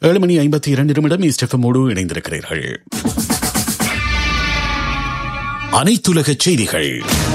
ஏழு மணி ஐம்பத்தி இரண்டு நிமிடம் ஈஸ்டெஃபமோடு இணைந்திருக்கிறீர்கள் அனைத்துலக செய்திகள்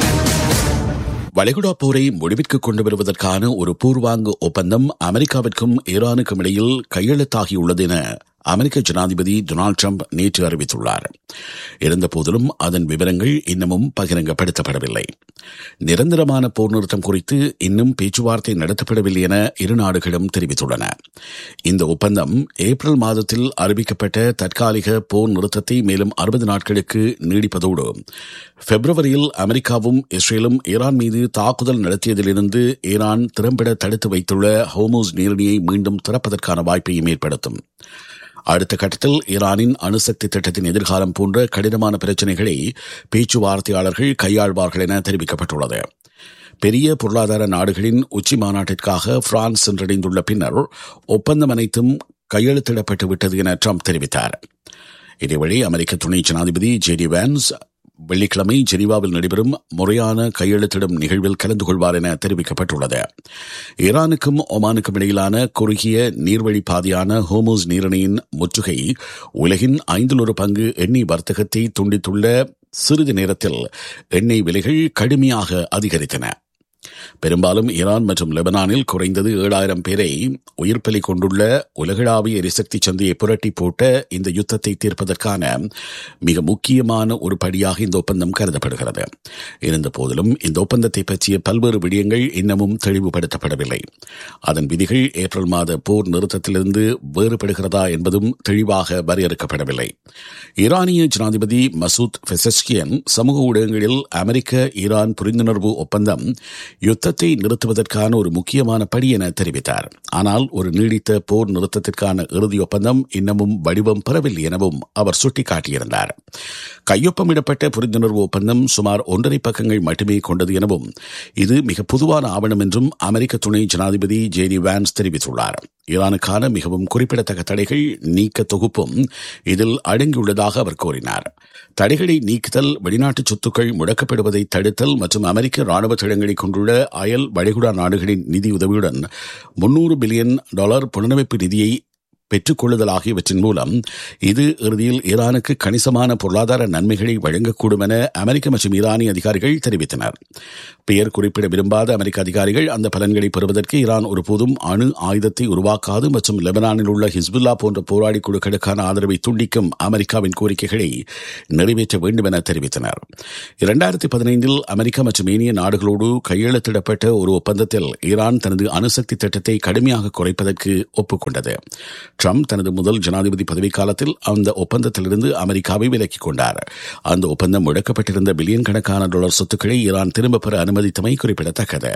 வளைகுடா போரை முடிவிற்கு கொண்டு வருவதற்கான ஒரு பூர்வாங்க ஒப்பந்தம் அமெரிக்காவிற்கும் ஈரானுக்கும் இடையில் கையெழுத்தாகியுள்ளது என அமெரிக்க ஜனாதிபதி டொனால்டு ட்ரம்ப் நேற்று அறிவித்துள்ளார் இருந்தபோதிலும் அதன் விவரங்கள் இன்னமும் பகிரங்கப்படுத்தப்படவில்லை நிரந்தரமான போர் நிறுத்தம் குறித்து இன்னும் பேச்சுவார்த்தை நடத்தப்படவில்லை என இரு நாடுகளும் தெரிவித்துள்ளன இந்த ஒப்பந்தம் ஏப்ரல் மாதத்தில் அறிவிக்கப்பட்ட தற்காலிக போர் நிறுத்தத்தை மேலும் அறுபது நாட்களுக்கு நீடிப்பதோடு பிப்ரவரியில் அமெரிக்காவும் இஸ்ரேலும் ஈரான் மீது தாக்குதல் நடத்தியதிலிருந்து ஈரான் திறம்பட தடுத்து வைத்துள்ள ஹோமோஸ் நீரிணியை மீண்டும் திறப்பதற்கான வாய்ப்பையும் ஏற்படுத்தும் அடுத்த கட்டத்தில் ஈரானின் அணுசக்தி திட்டத்தின் எதிர்காலம் போன்ற கடினமான பிரச்சினைகளை பேச்சுவார்த்தையாளர்கள் கையாள்வார்கள் என தெரிவிக்கப்பட்டுள்ளது பெரிய பொருளாதார நாடுகளின் உச்சி மாநாட்டிற்காக பிரான்ஸ் சென்றடைந்துள்ள பின்னர் ஒப்பந்தம் அனைத்தும் கையெழுத்திடப்பட்டு விட்டது என ட்ரம்ப் தெரிவித்தார் இதேவழி அமெரிக்க துணை ஜனாதிபதி ஜேடி வேன்ஸ் வெள்ளிக்கிழமை ஜெனீவாவில் நடைபெறும் முறையான கையெழுத்திடும் நிகழ்வில் கலந்து கொள்வார் என தெரிவிக்கப்பட்டுள்ளது ஈரானுக்கும் ஒமானுக்கும் இடையிலான குறுகிய நீர்வழி பாதையான ஹோமோஸ் நீரணையின் முற்றுகை உலகின் ஐந்தில் ஒரு பங்கு எண்ணெய் வர்த்தகத்தை துண்டித்துள்ள சிறிது நேரத்தில் எண்ணெய் விலைகள் கடுமையாக அதிகரித்தன பெரும்பாலும் ஈரான் மற்றும் லெபனானில் குறைந்தது ஏழாயிரம் பேரை உயிர்ப்பலி கொண்டுள்ள உலகளாவிய எரிசக்தி சந்தையை புரட்டி போட்ட இந்த யுத்தத்தை தீர்ப்பதற்கான மிக முக்கியமான ஒரு படியாக இந்த ஒப்பந்தம் கருதப்படுகிறது இருந்த போதிலும் இந்த ஒப்பந்தத்தை பற்றிய பல்வேறு விடயங்கள் இன்னமும் தெளிவுபடுத்தப்படவில்லை அதன் விதிகள் ஏப்ரல் மாத போர் நிறுத்தத்திலிருந்து வேறுபடுகிறதா என்பதும் தெளிவாக வரையறுக்கப்படவில்லை ஈரானிய ஜனாதிபதி மசூத் பெசஸ்கியன் சமூக ஊடகங்களில் அமெரிக்க ஈரான் புரிந்துணர்வு ஒப்பந்தம் யுத்தத்தை நிறுத்துவதற்கான ஒரு முக்கியமான படி என தெரிவித்தார் ஆனால் ஒரு நீடித்த போர் நிறுத்தத்திற்கான இறுதி ஒப்பந்தம் இன்னமும் வடிவம் பெறவில்லை எனவும் அவர் சுட்டிக்காட்டியிருந்தார் கையொப்பமிடப்பட்ட புரிந்துணர்வு ஒப்பந்தம் சுமார் ஒன்றரை பக்கங்கள் மட்டுமே கொண்டது எனவும் இது மிக பொதுவான ஆவணம் என்றும் அமெரிக்க துணை ஜனாதிபதி ஜேடி வான்ஸ் தெரிவித்துள்ளார் ஈரானுக்கான மிகவும் குறிப்பிடத்தக்க தடைகள் நீக்க தொகுப்பும் இதில் அடங்கியுள்ளதாக அவர் கூறினார் தடைகளை நீக்குதல் வெளிநாட்டு சொத்துக்கள் முடக்கப்படுவதை தடுத்தல் மற்றும் அமெரிக்க ராணுவ தளங்களை கொண்டுள்ள அயல் வளைகுடா நாடுகளின் நிதியுதவியுடன் முன்னூறு பில்லியன் டாலர் புனரமைப்பு நிதியை பெற்றுக்கொள்ளுதல் ஆகியவற்றின் மூலம் இது இறுதியில் ஈரானுக்கு கணிசமான பொருளாதார நன்மைகளை வழங்கக்கூடும் என அமெரிக்க மற்றும் ஈரானிய அதிகாரிகள் தெரிவித்தனர் பெயர் குறிப்பிட விரும்பாத அமெரிக்க அதிகாரிகள் அந்த பலன்களை பெறுவதற்கு ஈரான் ஒருபோதும் அணு ஆயுதத்தை உருவாக்காது மற்றும் லெபனானில் உள்ள ஹிஸ்புல்லா போன்ற போராடி குழுக்களுக்கான ஆதரவை துண்டிக்கும் அமெரிக்காவின் கோரிக்கைகளை நிறைவேற்ற வேண்டும் என தெரிவித்தனர் இரண்டாயிரத்தி பதினைந்தில் அமெரிக்கா மற்றும் ஏனைய நாடுகளோடு கையெழுத்திடப்பட்ட ஒரு ஒப்பந்தத்தில் ஈரான் தனது அணுசக்தி திட்டத்தை கடுமையாக குறைப்பதற்கு ஒப்புக்கொண்டது ட்ரம்ப் தனது முதல் ஜனாதிபதி பதவிக்காலத்தில் அந்த ஒப்பந்தத்திலிருந்து அமெரிக்காவை விலக்கிக் கொண்டார் அந்த ஒப்பந்தம் முடக்கப்பட்டிருந்த பில்லியன் கணக்கான டாலர் சொத்துக்களை ஈரான் திரும்பப் பெற அனுமதித்தமை குறிப்பிடத்தக்கது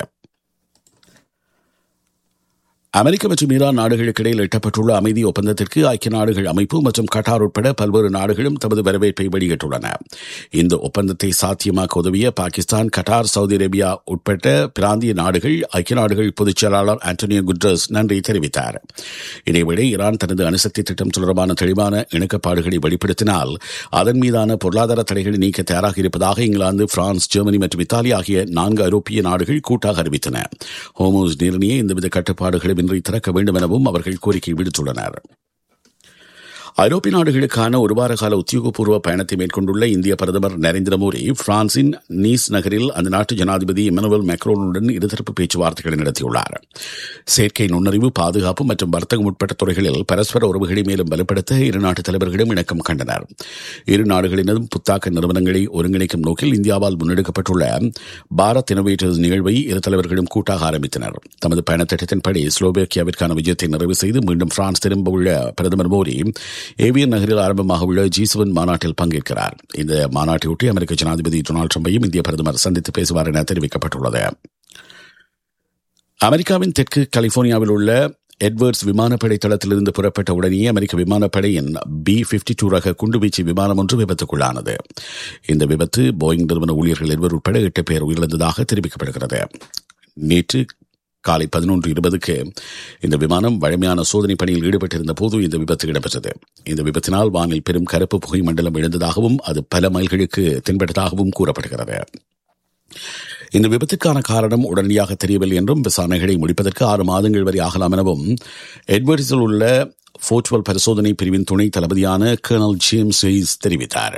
அமெரிக்க மற்றும் ஈரான் நாடுகளுக்கு இடையில் எட்டப்பட்டுள்ள அமைதி ஒப்பந்தத்திற்கு ஐக்கிய நாடுகள் அமைப்பு மற்றும் கட்டார் உட்பட பல்வேறு நாடுகளும் தமது வரவேற்பை வெளியிட்டுள்ளன இந்த ஒப்பந்தத்தை சாத்தியமாக்க உதவிய பாகிஸ்தான் கட்டார் சவுதி அரேபியா உட்பட்ட பிராந்திய நாடுகள் ஐக்கிய நாடுகள் பொதுச் செயலாளர் ஆண்டனியோ குட்ரஸ் நன்றி தெரிவித்தார் இதேவேளை ஈரான் தனது அணுசக்தி திட்டம் தொடர்பான தெளிவான இணக்கப்பாடுகளை வெளிப்படுத்தினால் அதன் மீதான பொருளாதார தடைகளை நீக்க தயாராக இருப்பதாக இங்கிலாந்து பிரான்ஸ் ஜெர்மனி மற்றும் இத்தாலி ஆகிய நான்கு ஐரோப்பிய நாடுகள் கூட்டாக அறிவித்தன ஹோமோஸ் நீரிணியை எந்தவித கட்டுப்பாடுகளும் இன்றி திறக்க வேண்டும் எனவும் அவர்கள் கோரிக்கை விடுத்துள்ளனர் ஐரோப்பிய நாடுகளுக்கான ஒரு வார கால உத்தியோகபூர்வ பயணத்தை மேற்கொண்டுள்ள இந்திய பிரதமர் நரேந்திர மோடி பிரான்சின் நீஸ் நகரில் அந்த நாட்டு ஜனாதிபதி இமனுவல் மெக்ரோனுடன் இருதரப்பு பேச்சுவார்த்தைகளை நடத்தியுள்ளார் செயற்கை நுண்ணறிவு பாதுகாப்பு மற்றும் வர்த்தகம் உட்பட்ட துறைகளில் பரஸ்பர உறவுகளை மேலும் வலுப்படுத்த இரு நாட்டு தலைவர்களும் இணக்கம் கண்டனர் இரு நாடுகளினதும் புத்தாக்க நிறுவனங்களை ஒருங்கிணைக்கும் நோக்கில் இந்தியாவால் முன்னெடுக்கப்பட்டுள்ள பாரத் இனோவேட்டர்ஸ் நிகழ்வை இரு தலைவர்களும் கூட்டாக ஆரம்பித்தனர் தமது பயணத்திட்டத்தின்படி ஸ்லோவேக்கியாவிற்கான விஜயத்தை நிறைவு செய்து மீண்டும் பிரான்ஸ் திரும்ப உள்ள பிரதமர் மோடி ஏவியன் நகரில் ஆரம்பமாக உள்ள ஜி செவன் மாநாட்டில் பங்கேற்கிறார் இந்த மாநாட்டையொட்டி அமெரிக்க ஜனாதிபதி டொனால்டு ட்ரம்பையும் இந்திய பிரதமர் சந்தித்து பேசுவார் என தெரிவிக்கப்பட்டுள்ளது அமெரிக்காவின் தெற்கு கலிபோர்னியாவில் உள்ள எட்வர்ட்ஸ் விமானப்படை தளத்திலிருந்து புறப்பட்ட உடனேயே அமெரிக்க விமானப்படையின் பி பிப்டி டூ ரக குண்டுவீச்சு விமானம் ஒன்று விபத்துக்குள்ளானது இந்த விபத்து போயிங் நிறுவன ஊழியர்கள் இருவர் உட்பட எட்டு பேர் உயிரிழந்ததாக தெரிவிக்கப்படுகிறது நேற்று காலை பதினொன்று இருபதுக்கு இந்த விமானம் வழமையான சோதனை பணியில் ஈடுபட்டிருந்த போது இந்த விபத்து இடம்பெற்றது இந்த விபத்தினால் வானில் பெரும் கருப்பு புகை மண்டலம் எழுந்ததாகவும் அது பல மைல்களுக்கு தென்பட்டதாகவும் கூறப்படுகிறது இந்த விபத்துக்கான காரணம் உடனடியாக தெரியவில்லை என்றும் விசாரணைகளை முடிப்பதற்கு ஆறு மாதங்கள் வரை ஆகலாம் எனவும் எட்வர்ட்ஸில் உள்ள போர்ச்சுவல் பரிசோதனை பிரிவின் துணை தளபதியான கர்னல் ஜேம்ஸ் ஹெய்ஸ் தெரிவித்தார்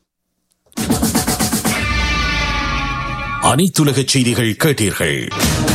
அனைத்துலக செய்திகள் கேட்டீர்கள்